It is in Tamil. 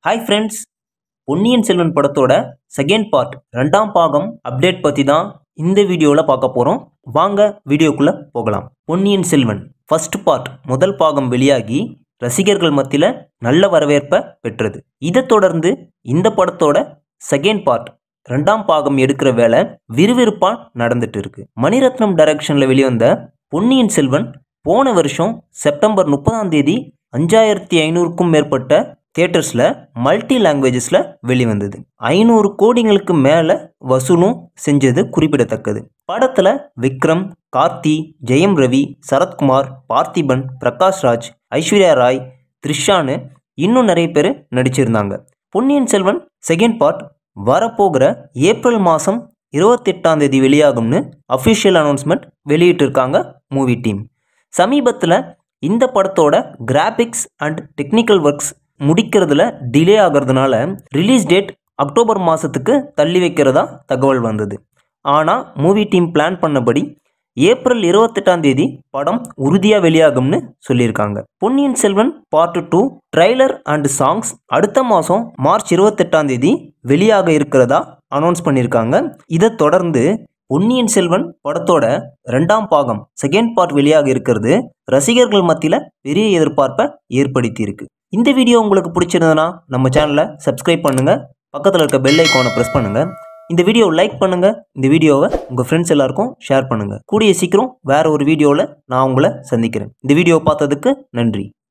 ஹாய் ஃப்ரெண்ட்ஸ் பொன்னியின் செல்வன் படத்தோட செகண்ட் பார்ட் ரெண்டாம் பாகம் அப்டேட் பற்றி தான் இந்த வீடியோவில் பார்க்க போகிறோம் வாங்க வீடியோக்குள்ளே போகலாம் பொன்னியின் செல்வன் ஃபர்ஸ்ட் பார்ட் முதல் பாகம் வெளியாகி ரசிகர்கள் மத்தியில் நல்ல வரவேற்பை பெற்றது இதைத் தொடர்ந்து இந்த படத்தோட செகண்ட் பார்ட் ரெண்டாம் பாகம் எடுக்கிற வேலை விறுவிறுப்பாக நடந்துட்டு இருக்கு மணிரத்னம் டைரக்ஷனில் வெளிவந்த பொன்னியின் செல்வன் போன வருஷம் செப்டம்பர் முப்பதாம் தேதி அஞ்சாயிரத்தி ஐநூறுக்கும் மேற்பட்ட தியேட்டர்ஸில் மல்டி லாங்குவேஜஸில் வெளிவந்தது ஐநூறு கோடிங்களுக்கு மேலே வசூலும் செஞ்சது குறிப்பிடத்தக்கது படத்தில் விக்ரம் கார்த்தி ஜெயம் ரவி சரத்குமார் பார்த்திபன் பிரகாஷ் ராஜ் ஐஸ்வர்யா ராய் த்ரிஷான்னு இன்னும் நிறைய பேர் நடிச்சிருந்தாங்க பொன்னியின் செல்வன் செகண்ட் பார்ட் வரப்போகிற ஏப்ரல் மாதம் இருபத்தெட்டாம் தேதி வெளியாகும்னு அஃபிஷியல் அனௌன்ஸ்மெண்ட் வெளியிட்டிருக்காங்க மூவி டீம் சமீபத்தில் இந்த படத்தோட கிராபிக்ஸ் அண்ட் டெக்னிக்கல் ஒர்க்ஸ் முடிக்கிறதுல டிலே ஆகிறதுனால ரிலீஸ் டேட் அக்டோபர் மாதத்துக்கு தள்ளி வைக்கிறதா தகவல் வந்தது ஆனால் மூவி டீம் பிளான் பண்ணபடி ஏப்ரல் இருபத்தெட்டாம் தேதி படம் உறுதியாக வெளியாகும்னு சொல்லியிருக்காங்க Ponniyin Selvan part two trailer and songs அடுத்த மாதம் மார்ச் இருபத்தெட்டாம் தேதி வெளியாக இருக்கிறதா அனௌன்ஸ் பண்ணியிருக்காங்க இதை தொடர்ந்து பொன்னியின் செல்வன் படத்தோட ரெண்டாம் பாகம் செகண்ட் பார்ட் வெளியாக இருக்கிறது ரசிகர்கள் மத்தியில் பெரிய எதிர்பார்ப்பை ஏற்படுத்தி இருக்கு இந்த வீடியோ உங்களுக்கு பிடிச்சிருந்ததுன்னா நம்ம சேனலை சப்ஸ்கிரைப் பண்ணுங்க பக்கத்தில் இருக்க பெல் ஐக்கானை ப்ரெஸ் பண்ணுங்க இந்த வீடியோவை லைக் பண்ணுங்க இந்த வீடியோவை உங்கள் ஃப்ரெண்ட்ஸ் எல்லாருக்கும் ஷேர் பண்ணுங்க கூடிய சீக்கிரம் வேற ஒரு வீடியோவில் நான் உங்களை சந்திக்கிறேன் இந்த வீடியோ பார்த்ததுக்கு நன்றி